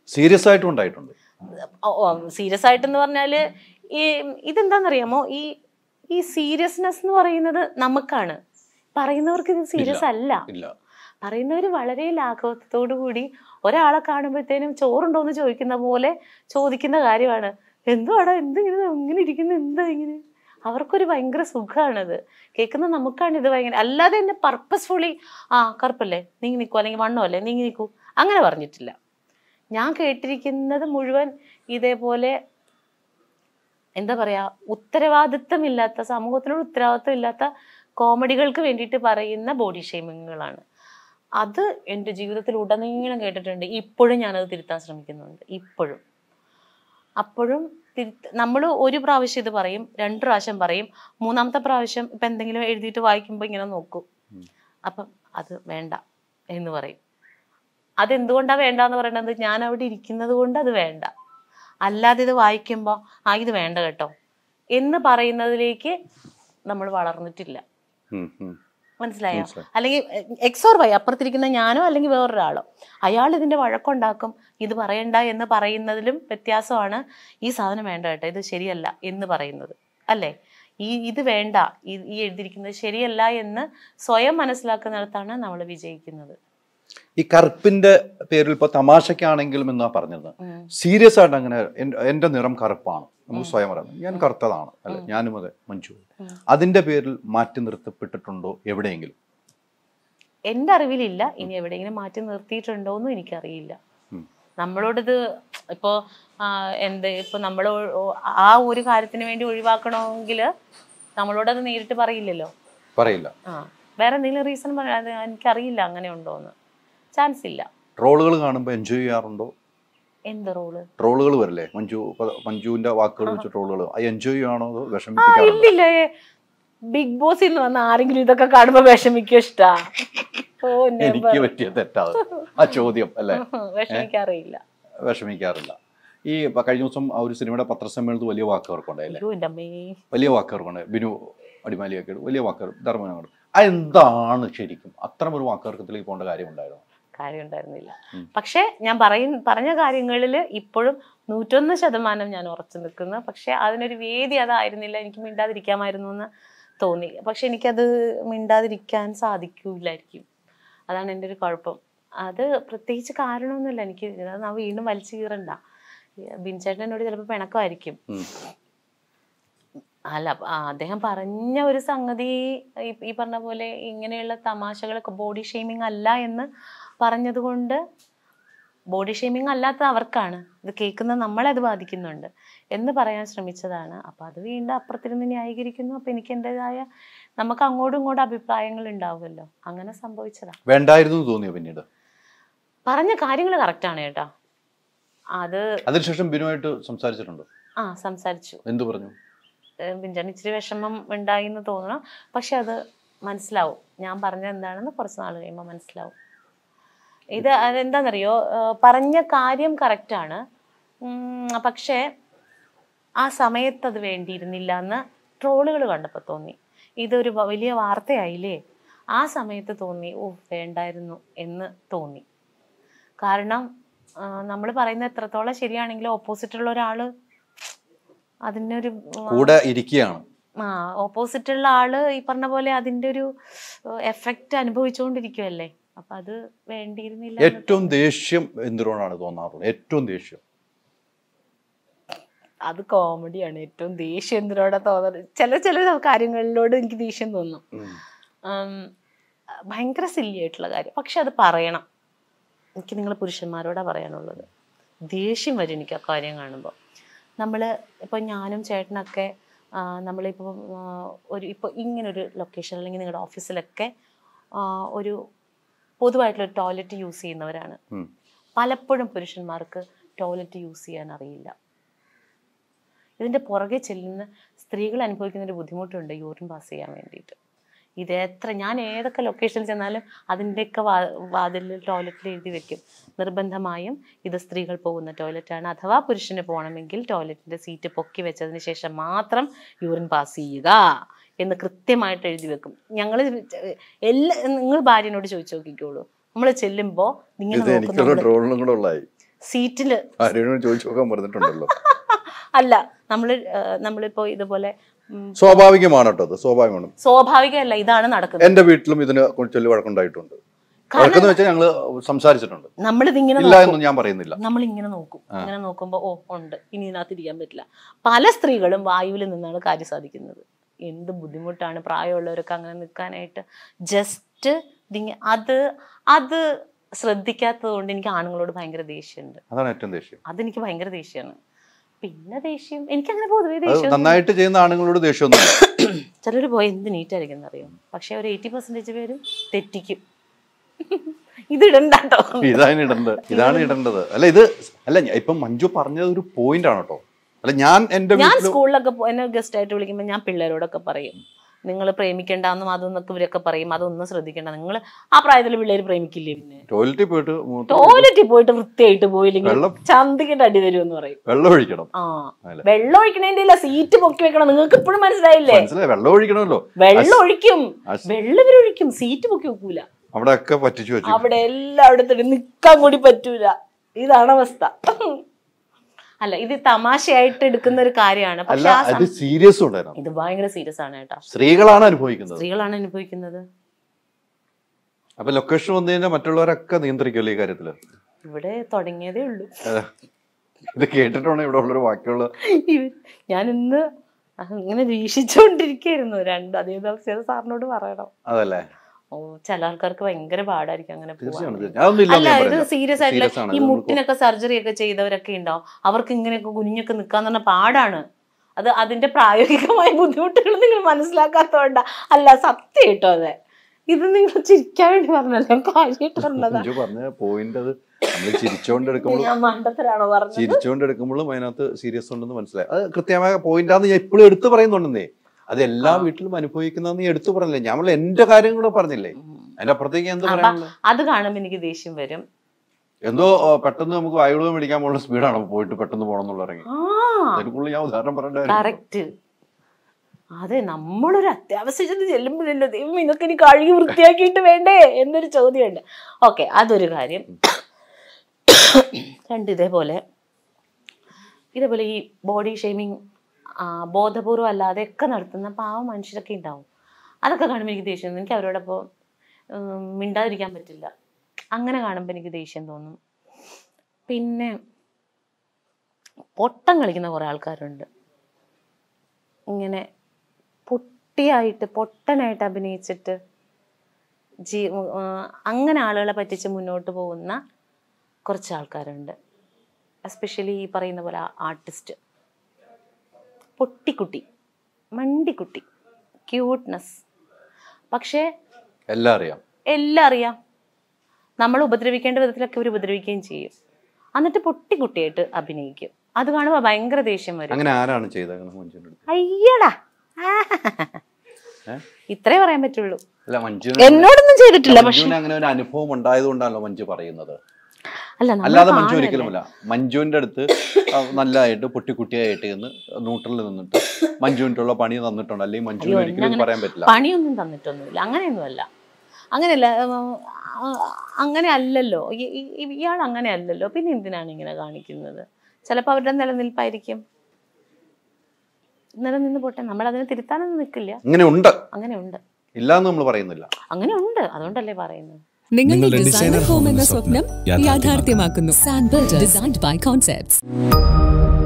Serious ആയിട്ടും ഉണ്ടായിട്ടുണ്ട് serious ആയിട്ടെന്ന് പറഞ്ഞാല് ഈ ഇതെന്താണെന്നറിയാമോ ഈ ഈ സീരിയസ്നെസ് എന്ന് പറയുന്നത് നമുക്കാണ് പറയുന്നവർക്ക് ഇത് സീരിയസ് അല്ല ഇല്ല പറയുന്നവർ വളരെ ലാഘവത്തോടു കൂടി ഒരാളെ കാണുമ്പോഴത്തേനും ചോറുണ്ടോന്ന് ചോദിക്കുന്ന പോലെ ചോദിക്കുന്ന കാര്യമാണ് എന്തുവാടാ എന്തിങ്ങനെ ഇങ്ങനെ ഇരിക്കുന്നു എന്താ ഇങ്ങനെ അവർക്കൊരു ഭയങ്കര സുഖമാണത് കേൾക്കുന്ന നമുക്കാണ് ഇത് ഭയങ്കര അല്ലാതെ എന്നെ പർപ്പസ്ഫുള്ളി ആ കറുപ്പല്ലേ നീങ്ങി നിൽക്കൂ അല്ലെങ്കിൽ വണ്ണോ അല്ലേ നീങ്ങി നിൽക്കൂ അങ്ങനെ പറഞ്ഞിട്ടില്ല ഞാൻ കേട്ടിരിക്കുന്നത് മുഴുവൻ ഇതേപോലെ എന്താ പറയാ ഉത്തരവാദിത്തമില്ലാത്ത സമൂഹത്തിനോട് ഉത്തരവാദിത്തം ഇല്ലാത്ത കോമഡികൾക്ക് വേണ്ടിയിട്ട് പറയുന്ന ബോഡി ഷേമിങ്ങുകളാണ് അത് എൻ്റെ ജീവിതത്തിൽ ഉടനീളം കേട്ടിട്ടുണ്ട് ഇപ്പോഴും ഞാനത് തിരുത്താൻ ശ്രമിക്കുന്നുണ്ട് ഇപ്പോഴും അപ്പോഴും തിരുത്ത നമ്മൾ ഒരു പ്രാവശ്യം ഇത് പറയും രണ്ട് പ്രാവശ്യം പറയും മൂന്നാമത്തെ പ്രാവശ്യം ഇപ്പം എന്തെങ്കിലും എഴുതിയിട്ട് വായിക്കുമ്പോൾ ഇങ്ങനെ നോക്കും ഉം. അപ്പം അത് വേണ്ട എന്ന് പറയും അതെന്തുകൊണ്ടാണ് വേണ്ട എന്ന് പറയുന്നത് ഞാൻ അവിടെ ഇരിക്കുന്നത് കൊണ്ട് അത് വേണ്ട അല്ലാതെ ഇത് വായിക്കുമ്പോൾ ആ ഇത് വേണ്ട കേട്ടോ എന്ന് പറയുന്നതിലേക്ക് നമ്മൾ വളർന്നിട്ടില്ല ഉം, ഉം. മനസ്സിലായോ മനസ്സിലായി. അല്ലെങ്കിൽ എക്സോർ വൈ അപ്പുറത്തിരിക്കുന്ന ഞാനോ അല്ലെങ്കിൽ വേറൊരാളോ അയാൾ ഇതിന്റെ വഴക്കുണ്ടാക്കും ഇത് പറയണ്ട എന്ന് പറയുന്നതിലും വ്യത്യാസമാണ് ഈ സാധനം വേണ്ട കേട്ടോ ഇത് ശരിയല്ല എന്ന് പറയുന്നത് അല്ലേ ഈ ഇത് വേണ്ട ഈ- ഈ എഴുതിയിരിക്കുന്നത് ശരിയല്ല എന്ന് സ്വയം മനസ്സിലാക്കുന്നിടത്താണ് നമ്മൾ വിജയിക്കുന്നത് ഈ കറുപ്പിന്റെ പേരിൽ ഇപ്പൊ തമാശക്കാണെങ്കിലും എന്നാ പറഞ്ഞത് ഉം. സീരിയസ് ആയിട്ട് അങ്ങനെ എൻ- എന്റെ നിറം കറുപ്പാണ് നമുക്ക് സ്വയം പറയാം ഞാൻ കറുത്തതാണ് അല്ല ഞാനും അതെ മഞ്ജു ഉം. അതിന്റെ പേരിൽ മാറ്റി നിർത്തപ്പെട്ടിട്ടുണ്ടോ എവിടെയെങ്കിലും എൻ്റെ അറിവിലില്ല ഇനി എവിടെയെങ്കിലും മാറ്റി നിർത്തിയിട്ടുണ്ടോ എന്നും എനിക്കറിയില്ല ഉം. നമ്മളോടിത് ഇപ്പോൾ എന്ത് ഇപ്പോൾ നമ്മൾ ആ ഒരു കാര്യത്തിന് വേണ്ടി ഒഴിവാക്കണമെങ്കിൽ നമ്മളോടത് നേരിട്ട് പറയില്ലല്ലോ പറയില്ല ആ വേറെ എന്തെങ്കിലും റീസൺ പറയാതെ എനിക്കറിയില്ല അങ്ങനെ ഉണ്ടോന്ന് ചാൻസ് ഇല്ല ട്രോളുകൾ കാണുമ്പോൾ എൻജോയ് ചെയ്യാറുണ്ടോ എന്ത് റോള് ട്രോളുകൾ വരില്ലേ മഞ്ജു ഇപ്പൊ മഞ്ജുവിന്റെ വാക്കുകൾ വെച്ച് ട്രോളുകൾ അത് എൻജോയ് ചെയ്യാണോ അതോ ആ വിഷമിപ്പിക്കാറുണ്ടോ ഇല്ലില്ല ബിഗ് ബോസിൽ നിന്ന് വന്ന ആരെങ്കിലും ഇതൊക്കെ കാണുമ്പോ വിഷമിക്കും ഇഷ്ടാ ഓ എനിക്ക് പറ്റിയ തെറ്റാത് ആ ചോദ്യം അല്ലേ വിഷമിക്കാറില്ല വിഷമിക്കാറില്ല ഈ ഇപ്പൊ കഴിഞ്ഞ ദിവസം ആ ഒരു സിനിമയുടെ പത്രസമ്മേളനത്തിൽ വലിയ വാക്കുകൾക്കുണ്ടായില്ലേ അയ്യോ എൻ്റെ അമ്മേ വലിയ വാക്കുകൾക്കുണ്ട് ബിനു അടിമാലിയൊക്കെ വലിയ വാക്കുകൾ ധർമ്മനങ്ങൾ അതെന്താണ് ശരിക്കും അത്തരം ഒരു വാക്കുതർക്കത്തിലേക്ക് പോകേണ്ട കാര്യമുണ്ടായിരുന്നു കാര്യം ഉണ്ടായിരുന്നില്ല ഉം. പക്ഷെ ഞാൻ പറയും പറഞ്ഞ കാര്യങ്ങളിൽ ഇപ്പോഴും നൂറ്റൊന്ന് ശതമാനം ഞാൻ ഉറച്ചു നിൽക്കുന്നു പക്ഷെ അതിനൊരു വേദി അതായിരുന്നില്ല എനിക്ക് മിണ്ടാതിരിക്കാമായിരുന്നു എന്ന് തോന്നി പക്ഷെ എനിക്കത് മിണ്ടാതിരിക്കാൻ സാധിക്കൂലായിരിക്കും അതാണ് എൻ്റെ ഒരു കുഴപ്പം അത് പ്രത്യേകിച്ച് കാരണമൊന്നുമില്ല എനിക്ക് ഇത് ഞാൻ വീണ്ടും വലിച്ചു കീറണ്ട ബിൻചേട്ടൻ എന്നോട് ചിലപ്പോൾ പിണക്കമായിരിക്കും ഉം. അല്ല അപ്പ- ആ, അദ്ദേഹം പറഞ്ഞ ഒരു സംഗതി ഈ ഈ പറഞ്ഞ പോലെ ഇങ്ങനെയുള്ള തമാശകളൊക്കെ ബോഡി ഷെയ്മിങ് അല്ല എന്ന് പറഞ്ഞതുകൊണ്ട് ബോഡി ഷെയ്മിങ് അല്ലാത്ത അവർക്കാണ് ഇത് കേൾക്കുന്ന നമ്മളെ അത് ബാധിക്കുന്നുണ്ട് എന്ന് പറയാൻ ശ്രമിച്ചതാണ് അപ്പം അത് വീണ്ടും അപ്പുറത്തിരുന്ന് ന്യായീകരിക്കുന്നു അപ്പം എനിക്ക് എൻ്റെതായ നമുക്ക് അങ്ങോട്ടും ഇങ്ങോട്ടും അഭിപ്രായങ്ങൾ ഉണ്ടാവുമല്ലോ അങ്ങനെ സംഭവിച്ചതാ വേണ്ടായിരുന്നു എന്ന് തോന്നിയോ പിന്നീട് പറഞ്ഞ കാര്യങ്ങൾ കറക്റ്റാണ് കേട്ടോ അത് അതിനുശേഷം ബിനുവായിട്ട് സംസാരിച്ചിട്ടുണ്ടോ ആ സംസാരിച്ചു എന്തു പറഞ്ഞു ബിഞ്ചാണ് ഇച്ചിരി വിഷമം ഉണ്ടായി എന്ന് തോന്നണം പക്ഷെ അത് മനസ്സിലാവും ഞാൻ പറഞ്ഞത് എന്താണെന്ന് കുറച്ച് നാൾ കഴിയുമ്പോൾ മനസ്സിലാവും ഇത് അതെന്താണെന്നറിയോ ഏഹ് പറഞ്ഞ കാര്യം കറക്റ്റാണ് പക്ഷേ ആ സമയത്ത് അത് വേണ്ടിയിരുന്നില്ല എന്ന് ട്രോളുകൾ കണ്ടപ്പോൾ തോന്നി ഇതൊരു വ- വലിയ വാർത്തയായില്ലേ ആ സമയത്ത് തോന്നി ഓ വേണ്ടായിരുന്നു എന്ന് തോന്നി കാരണം നമ്മൾ പറയുന്നത് എത്രത്തോളം ശരിയാണെങ്കിലും ഓപ്പോസിറ്റുള്ള ഒരാൾ അതിനൊരു ആ, കൂടെ ഇരിക്കുകയാണ് ആ ഓപ്പോസിറ്റുള്ള ആള് ഈ പറഞ്ഞ പോലെ അതിന്റെ ഒരു എഫക്റ്റ് അനുഭവിച്ചുകൊണ്ടിരിക്കുവല്ലേ അപ്പൊ അത് വേണ്ടിയിരുന്നില്ല എന്ന് ഏറ്റവും ദേഷ്യം എന്തിനോടാണ് തോന്നാറുള്ളത് ഏറ്റവും ദേഷ്യം അത് കോമഡിയാണ് ഏറ്റവും ദേഷ്യം എന്തിനോടാ തോന്നുന്നത് ചില ചില കാര്യങ്ങളിലോട് എനിക്ക് ദേഷ്യം തോന്നും ഉം, ഭയങ്കര സില്ലി ആയിട്ടുള്ള കാര്യം പക്ഷെ അത് പറയണം എനിക്ക് നിങ്ങൾ പുരുഷന്മാരോടാ പറയാനുള്ളത് ദേഷ്യം വരും എനിക്ക് ആ കാര്യം കാണുമ്പോൾ നമ്മൾ ഇപ്പോൾ ഞാനും ചേട്ടനൊക്കെ ആ, നമ്മളിപ്പോൾ ആ, ഒരു ഇപ്പോൾ ഇങ്ങനൊരു ലൊക്കേഷൻ അല്ലെങ്കിൽ നിങ്ങളുടെ ഓഫീസിലൊക്കെ ആ, ഒരു പൊതുവായിട്ടുള്ള ടോയ്ലറ്റ് യൂസ് ചെയ്യുന്നവരാണ് ഉം. പലപ്പോഴും പുരുഷന്മാർക്ക് ടോയ്ലറ്റ് യൂസ് ചെയ്യാൻ അറിയില്ല ഇതിൻ്റെ പുറകെ ചെല്ലുന്ന സ്ത്രീകൾ അനുഭവിക്കുന്ന ഒരു ബുദ്ധിമുട്ടുണ്ട് യൂറിൻ പാസ് ചെയ്യാൻ വേണ്ടിയിട്ട് ഇത് എത്ര ഞാൻ ഏതൊക്കെ ലൊക്കേഷനിൽ ചെന്നാലും അതിൻ്റെയൊക്കെ വാ വാതിലിൽ ടോയ്ലറ്റിൽ എഴുതി വെക്കും നിർബന്ധമായും ഇത് സ്ത്രീകൾ പോകുന്ന ടോയ്ലറ്റാണ് അഥവാ പുരുഷന് പോകണമെങ്കിൽ ടോയ്ലറ്റിൻ്റെ സീറ്റ് പൊക്കി വെച്ചതിന് ശേഷം മാത്രം യൂറിൻ പാസ് ചെയ്യുക എന്ന് കൃത്യമായിട്ട് എഴുതി വെക്കും ഞങ്ങൾ എല്ലാ നിങ്ങൾ ഭാര്യനോട് ചോദിച്ചു നോക്കിക്കോളൂ നമ്മൾ ചെല്ലുമ്പോൾ ഇങ്ങനെ ഇത് നോക്കും എനിക്കുള്ള നമ്മള്. ട്രോളിനും കൂടെ ഉള്ളതായി സീറ്റില് ആരോടും ചോദിച്ചു നോക്കാൻ പറഞ്ഞിട്ടുണ്ടല്ലോ അല്ല നമ്മള് ആ, നമ്മളിപ്പോ ഇതുപോലെ ഉം, സ്വാഭാവികമാണ് കേട്ടോ അത് സ്വാഭാവികമാണ് സ്വാഭാവികമല്ല ഇതാണ് നടക്കുന്നത് എന്റെ വീട്ടിലും ഇതിന് ചൊല്ലി വഴക്കുണ്ടായിട്ടുണ്ട് വഴക്കെന്ന് വെച്ചാൽ ഞങ്ങള് സംസാരിച്ചിട്ടുണ്ട് നമ്മളിതിങ്ങനെ ഇല്ല എന്നും ഞാൻ പറയുന്നില്ല നമ്മൾ ഇങ്ങനെ നോക്കും ഇങ്ങനെ നോക്കുമ്പോൾ ഓ ഉണ്ട് ഇനി ഇതിനകത്ത് ഇരിക്കാൻ പറ്റില്ല പല സ്ത്രീകളും വായുവിൽ നിന്നാണ് കാര്യം സാധിക്കുന്നത് എന്ത് ബുദ്ധിമുട്ടാണ് പ്രായമുള്ളവരൊക്കെ അങ്ങനെ നിൽക്കാനായിട്ട് ജസ്റ്റ് അത് അത് ശ്രദ്ധിക്കാത്തത് കൊണ്ട് എനിക്ക് ആണുങ്ങളോട് ഭയങ്കര ദേഷ്യമുണ്ട് അതാണ് ഏറ്റവും ദേഷ്യം അതെനിക്ക് ഭയങ്കര ദേഷ്യമാണ് പിന്നെ ദേഷ്യം എനിക്കങ്ങനെ പൊതുവേ അത് ദേഷ്യം നന്നായിട്ട് ചെയ്യുന്ന ആണുങ്ങളോട് ദേഷ്യമൊന്നുമില്ല ചിലർ പോയി എന്ത് നീറ്റായിരിക്കും അറിയാം പക്ഷെ ഒരു എയ്റ്റി പെർസെൻറ്റേജ് പേര് തെറ്റിക്കും ഇത് ഇടണ്ടാട്ടോ ഇതാണ് ഇടേണ്ടത് ഇതാണ് ഇടേണ്ടത് അല്ല ഇത് അല്ല ഞാൻ- ഇപ്പം മഞ്ജു പറഞ്ഞത് ഒരു പോയിന്റ് ആണ് കേട്ടോ അല്ല ഞാൻ എന്റെ ഞാൻ വീട്ടിൽ സ്കൂളിലൊക്കെ പോ- എന്നെ ഗസ്റ്റ് ആയിട്ട് വിളിക്കുമ്പോൾ ഞാൻ പിള്ളേരോടൊക്കെ പറയും നിങ്ങൾ പ്രേമിക്കണ്ടെന്നും അതൊന്നൊക്കെ ഇവരൊക്കെ പറയും അതൊന്നും ശ്രദ്ധിക്കണ്ട നിങ്ങൾ ആ പ്രായത്തിൽ പിള്ളേര് പ്രേമിക്കില്ലേ പിന്നെ ടോയ്ലറ്റിൽ പോയിട്ട് മൂത്ര- ടോയ്ലറ്റിൽ പോയിട്ട് വൃത്തിയായിട്ട് പോയില്ലെങ്കിൽ വെള്ളം- ചന്തിക്കിട്ട് അടി തരുമെന്ന് പറയും വെള്ളം ഒഴിക്കണം ആ അല്ല. വെള്ളം ഒഴിക്കണേന്റെ ഇല്ല സീറ്റ് പൊക്കി വെക്കണം നിങ്ങൾക്ക് ഇപ്പോഴും മനസ്സിലായില്ലേ മനസ്സിലായി വെള്ളം ഒഴിക്കണമല്ലോ വെള്ളം ഒഴിക്കും അസ്- വെള്ളം ഇവരൊഴിക്കും സീറ്റ് പൊക്കി വെക്കൂല അവിടെ ഒക്കെ പറ്റിച്ചു വെച്ചു അവിടെ എല്ലാം അവിടെ തന്നെ നിക്കാൻ കൂടി പറ്റൂല ഇതാണ് അവസ്ഥ അല്ല ഇത് തമാശയായിട്ട് എടുക്കുന്ന ഒരു കാര്യമാണ് അല്ല പക്ഷെ ആ അത് സീരിയസ് ഉണ്ടായിരുന്നു ഇത് ഭയങ്കര സീരിയസ് ആണ് കേട്ടോ സ്ത്രീകളാണ് അനുഭവിക്കുന്നത് സ്ത്രീകളാണ് അനുഭവിക്കുന്നത് അപ്പൊ ലൊക്കേഷൻ വന്നു കഴിഞ്ഞാൽ മറ്റുള്ളവരൊക്കെ നിയന്ത്രിക്കുമല്ലോ ഈ കാര്യത്തില് ഇവിടെ തുടങ്ങിയതേ ഉള്ളൂ അതെ. ഇത് കേട്ടിട്ടാണ് ഇവിടെ ഉള്ളൊരു ബാക്കിയുള്ള ഇവ- ഞാൻ ഇന്ന് ഇങ്ങനെ വീക്ഷിച്ചുകൊണ്ടിരിക്കുകയായിരുന്നു രണ്ട് അതേ ദിവസം സാറിനോട് പറയണം അതല്ലേ ഓ ചില ആൾക്കാർക്ക് ഭയങ്കര പാടായിരിക്കും അങ്ങനെ പോവാൻ തീർച്ചയാണ് തീർച്ചയായും. അതൊന്നും ഇല്ല അല്ല ഇത് സീരിയസ് ആയിട്ടുള്ള Serious ആണ്. ഈ ഇത് നമുക്ക് മുട്ടിനൊക്കെ സർജറി ഒക്കെ ചെയ്തവരൊക്കെ ഉണ്ടാവും അവർക്ക് ഇങ്ങനെയൊക്കെ കുഞ്ഞൊക്കെ നിൽക്കാന്ന് പറഞ്ഞ പാടാണ് അത് അതിന്റെ പ്രായോഗികമായ ബുദ്ധിമുട്ടുകൾ നിങ്ങൾ മനസ്സിലാക്കാത്തോണ്ട അല്ല സത്യം കേട്ടോ അതെ ഇത് നിങ്ങൾ ചിരിക്കാൻ വേണ്ടി പറഞ്ഞല്ല ഞാൻ കാര്യമായിട്ട് പറഞ്ഞതാ മഞ്ജു പറഞ്ഞ പോയിന്റ് അത് നമ്മൾ ചിരിച്ചോണ്ട് എടുക്കുമ്പോൾ ഞാൻ മണ്ടത്തരാണോ പറഞ്ഞത് ചിരിച്ചോണ്ട് എടുക്കുമ്പോഴും അതിനകത്ത് സീരിയസ് ഉണ്ടെന്ന് മനസ്സിലായി അത് കൃത്യമായ പോയിന്റാന്ന് ഞാൻ ഇപ്പോഴും എടുത്തു പറയുന്നുണ്ടെന്നേ അത് എല്ലാ വീട്ടിലും അനുഭവിക്കുന്നതെന്ന് ഞാൻ എടുത്തു പറഞ്ഞില്ലേ ഞാൻ പറഞ്ഞ എന്റെ കാര്യം കൂടെ പറഞ്ഞില്ലേ അതിന്റെ അപ്പുറത്തേക്ക് എന്ത് അപ്പൊ പറയാനുള്ളത് അത് കാണുമ്പോൾ എനിക്ക് ദേഷ്യം വരും എന്തോ ആ, പെട്ടെന്ന് നമുക്ക് വായുകുളം മേടിക്കാൻ പോകുന്ന സ്പീഡാണ് പോയിട്ട് പെട്ടെന്ന് പോകണം എന്നുള്ള ഇറങ്ങി ആ അതിനുള്ളിൽ ഞാൻ ഉദാഹരണം പറയേണ്ട കാര്യം കറക്റ്റ് അതെ നമ്മളൊരു അത്യാവശ്യത്തിന് ചെല്ലുമ്പോഴല്ലോ ദൈവം ഇതൊക്കെ ഇനി കഴുകി വൃത്തിയാക്കിയിട്ട് വേണ്ടേ എന്നൊരു ചോദ്യമുണ്ട് ഓക്കെ അതൊരു കാര്യം രണ്ട് ഇതേപോലെ ഇതേപോലെ ഈ ബോഡി ഷേമിങ് ബോധപൂർവം അല്ലാതെ ഒക്കെ നടത്തുന്ന പാവ മനുഷ്യരൊക്കെ ഉണ്ടാവും അതൊക്കെ കാണുമ്പോൾ എനിക്ക് ദേഷ്യം തോന്നും എനിക്ക് അവരോടൊപ്പം ഉം, മിണ്ടാതിരിക്കാൻ പറ്റില്ല അങ്ങനെ കാണുമ്പോൾ എനിക്ക് ദേഷ്യം തോന്നും പിന്നെ പൊട്ടം കളിക്കുന്ന കുറേ ആൾക്കാരുണ്ട് ഇങ്ങനെ പൊട്ടിയായിട്ട് പൊട്ടനായിട്ട് അഭിനയിച്ചിട്ട് ജീ ആ, അങ്ങനെ ആളുകളെ പറ്റിച്ച് മുന്നോട്ട് പോകുന്ന കുറച്ച് ആൾക്കാരുണ്ട് എസ്പെഷ്യലി ഈ പറയുന്ന പോലെ ആർട്ടിസ്റ്റ് പൊട്ടിക്കുട്ടി മണ്ടിക്കുട്ടി ക്യൂട്ട്നെസ് പക്ഷേ എല്ലാം അറിയാം എല്ലാം അറിയാം നമ്മൾ ഉപദ്രവിക്കേണ്ട വിധത്തിലൊക്കെ അവർ ഉപദ്രവിക്കുകയും ചെയ്യും എന്നിട്ട് പൊട്ടിക്കുട്ടിയായിട്ട് അഭിനയിക്കും അത് കാണുമ്പോൾ ഭയങ്കര ദേഷ്യം വരും അങ്ങനെ ആരാണ് ചെയ്തേക്കുന്നത് മഞ്ജുവിന്റെ അടുത്ത് അയ്യടാ ഏ? ഇത്രേ പറയാൻ പറ്റുള്ളൂ അല്ല മഞ്ജു എന്നോടൊന്നും ചെയ്തിട്ടില്ല പക്ഷെ മഞ്ജുവിന് അങ്ങനെ ഒരു അനുഭവം ഉണ്ടായതുകൊണ്ടാണല്ലോ മഞ്ജു പറയുന്നത് അല്ല നമ്മൾ അല്ലാതെ മഞ്ജു കാണുന്നതല്ലേ. ഒരിക്കലുമല്ല മഞ്ജുവിന്റെ അടുത്ത് ആ, നല്ലതായിട്ട് പൊട്ടിക്കുട്ടിയായിട്ട് എന്ന് ന്യൂട്രലിൽ നിന്നിട്ട് മഞ്ജുവിനുള്ള പണി തന്നിട്ടുണ്ട് അല്ലെങ്കിൽ മഞ്ജുവിന് അയ്യോ, ഒരിക്കലും ഇത് എന്നെ പറയാൻ പറ്റില്ല പണിയൊന്നും തന്നിട്ടൊന്നുമില്ല അങ്ങനെയൊന്നുമല്ല അങ്ങനെയല്ല ഉം, ആ, അങ്ങനെ അല്ലല്ലോ ഇ- ഇ- ഇ- ഇയാൾ അങ്ങനെ അല്ലല്ലോ പിന്നെ എന്തിനാണ് ഇങ്ങനെ കാണിക്കുന്നത് ചിലപ്പോൾ അവരുടെ നിലനിൽപ്പായിരിക്കും നിലനിന്ന് പോട്ടെ നമ്മൾ അതിനെ തിരുത്താനൊന്നും നിൽക്കില്ല ഇങ്ങനെ ഉണ്ട് അങ്ങനെ ഉണ്ട് ഇല്ല എന്ന് നമ്മൾ പറയുന്നില്ല അങ്ങനെ ഉണ്ട് അതുകൊണ്ടല്ലേ പറയുന്നത് നിങ്ങളുടെ ഡിസൈനർ ഹോം എന്ന സ്വപ്നം യാഥാർത്ഥ്യമാക്കുന്നു സാൻബിൾഡ് ഡിസൈൻഡ് ബൈ കോൺസെപ്റ്റ്സ്